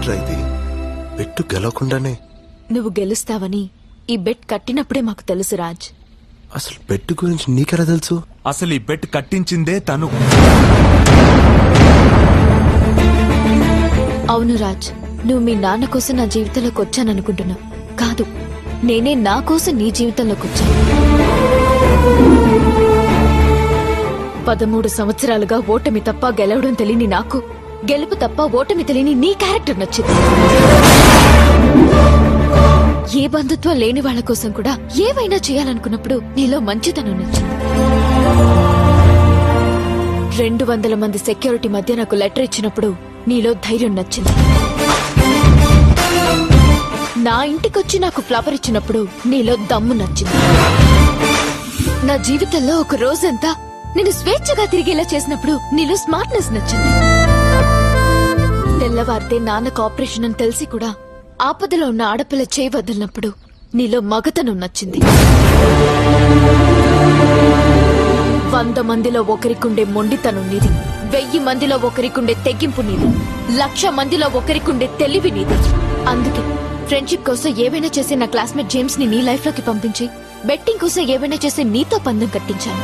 ఏంట్రా ఇది పెట్టు గెలవకుండానే నువ్వు గెలుస్తావని ఈ బెట్ కట్టినప్పుడే మాకు తెలుసు రాజ్ అసలు పెట్టు గురించి నీకెలా తెలుసు అసలు ఈ బెట్ కట్టించిందే తను అవును రాజ్ నువ్వు మీ నాన్న కోసం నా జీవితంలోకి వచ్చాననుకుంటున్నావు కాదు నేనే నా కోసం నీ జీవితంలోకి వచ్చాను పదమూడు సంవత్సరాలుగా ఓటమి తప్ప గెలవడం తెలియని నాకు గెలుపు తప్ప ఓటమి తెలియని నీ క్యారెక్టర్ నచ్చింది ఏ బంధుత్వం లేని వాళ్ళ కోసం కూడా ఏవైనా చేయాలనుకున్నప్పుడు నీలో మంచితనం నచ్చింది రెండు వందల మంది సెక్యూరిటీ మధ్య నాకు లెటర్ ఇచ్చినప్పుడు నీలో ధైర్యం నచ్చింది నా ఇంటికొచ్చి నాకు ఫ్లవర్ ఇచ్చినప్పుడు నీలో దమ్ము నచ్చింది నా జీవితంలో ఒక రోజంతా నేను స్వేచ్ఛగా తిరిగేలా చేసినప్పుడు నీలో స్మార్ట్నెస్ నచ్చింది తెల్లవారితే నాన్నకు ఆపరేషన్ అని తెలిసి కూడా ఆపదలో ఉన్న ఆడపిల్ల చేయి వదిలినప్పుడు నీలో మగతనం నచ్చింది వంద మందిలో ఒకరికుండే మొండితనం నీది వెయ్యి మందిలో ఒకరికుండే తెగింపు నీది లక్ష మందిలో ఒకరికుండే తెలివి నీది అందుకే ఫ్రెండ్షిప్ కోసం ఏవైనా చేసే నా క్లాస్మేట్ జేమ్స్ ని నీ లైఫ్ లోకి పంపించి బెట్టింగ్ కోసం ఏవైనా చేసే నీతో పందెం కట్టించాను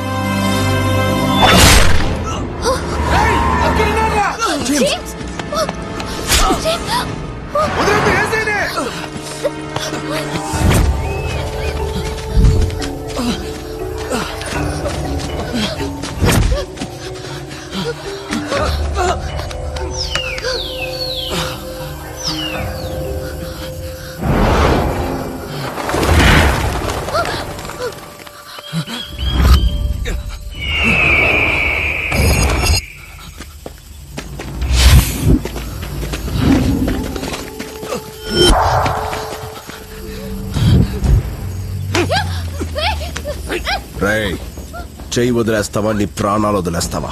జేమ్స్! రై చెయ్యి వదిలేస్తావా నీ ప్రాణాలు వదిలేస్తావా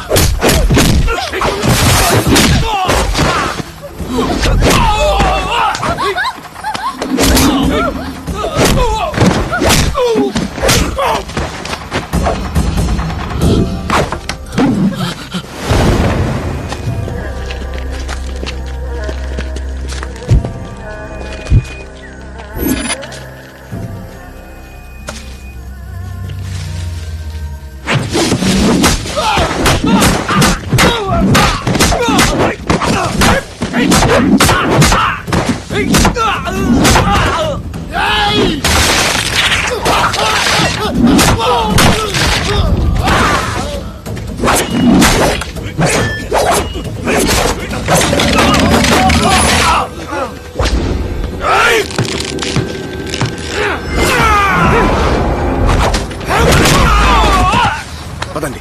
పదండి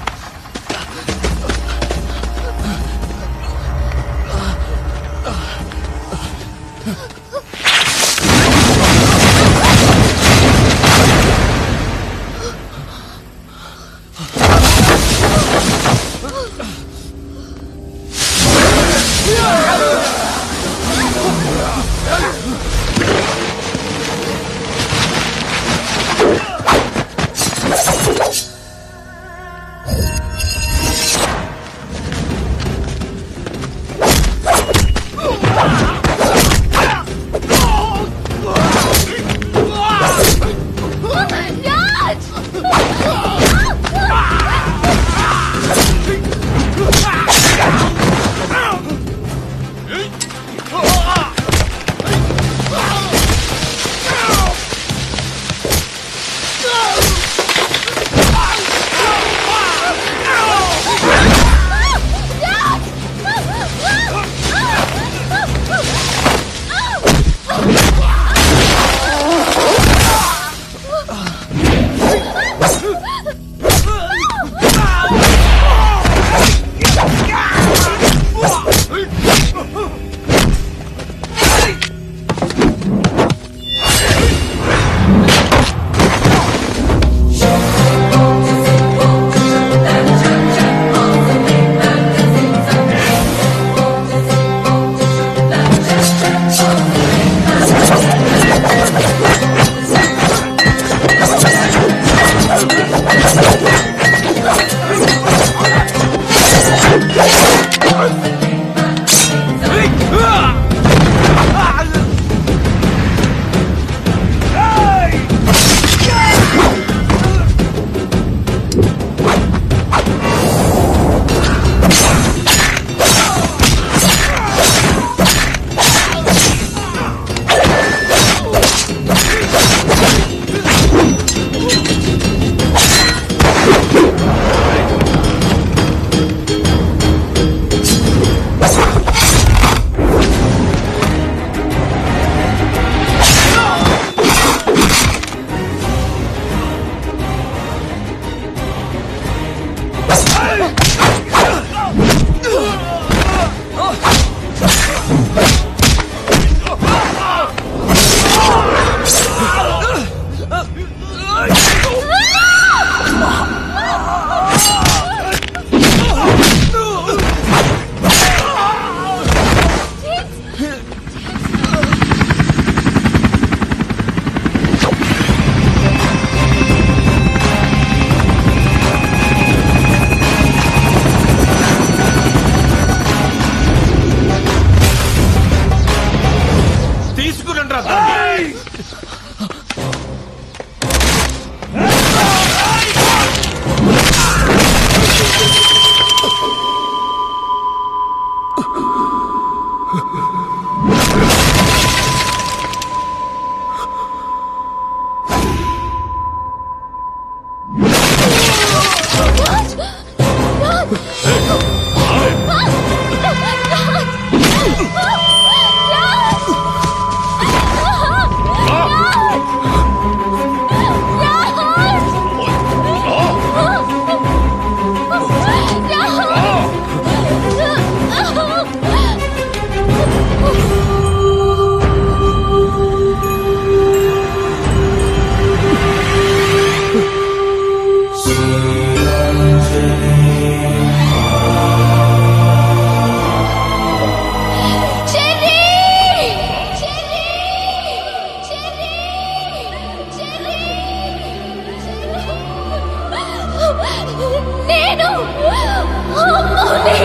నేను అమ్మోని.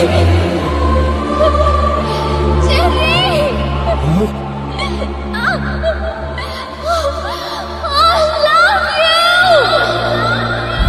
Cherry. I love you.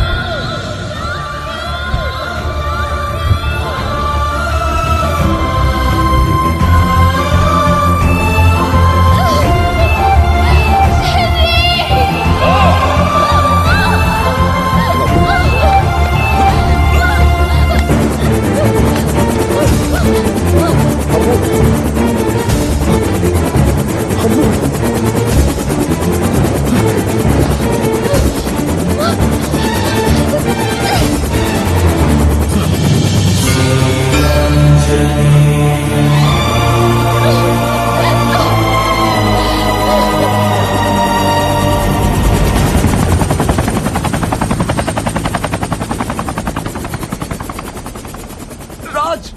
Raj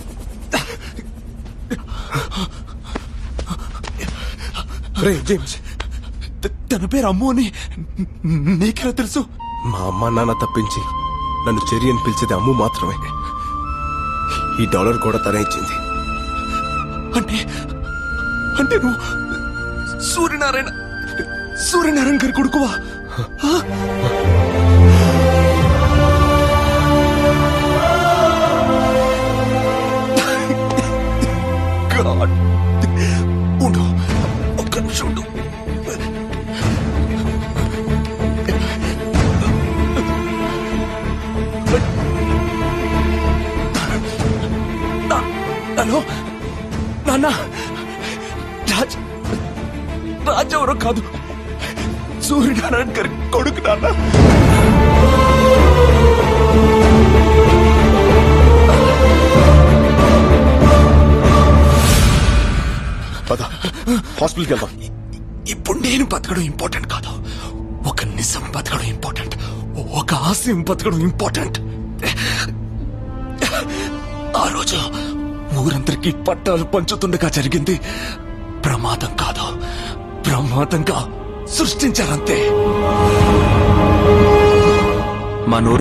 రే జేమ్స్ త- తన పేరు అమ్ము అని నీకెలా తెలుసు మా అమ్మ నాన్న తప్పించి నన్ను చెరి అని పిలిచేది అమ్ము మాత్రమే ఈ డాలర్ కూడా తనే ఇచ్చింది అంటే అంటే నువ్వు సూర్యనారాయణ సూర్యనారాయణ గారి కొడుకువా గాడ్ ఉండు ఒక్క నిమిషం ఉండు నా- హలో నాన్న రాజ్ రాజ్ ఎవరో కాదు సూర్యనారాయణ గారి కొడుకు నాన్న పద హాస్పిటల్కి వెళ్దాం ఇప్పుడు నేను బతకడం ఇంపార్టెంట్ కాదు ఒక నిజం బతకడం ఇంపార్టెంట్ ఒక ఆశయం బతకడం ఇంపార్టెంట్ ఆ రోజు ఊరందరికీ పట్టాలు పంచుతుండగా జరిగింది ప్రమాదం కాదు ప్రమాదంగా సృష్టించారంతే మనూరు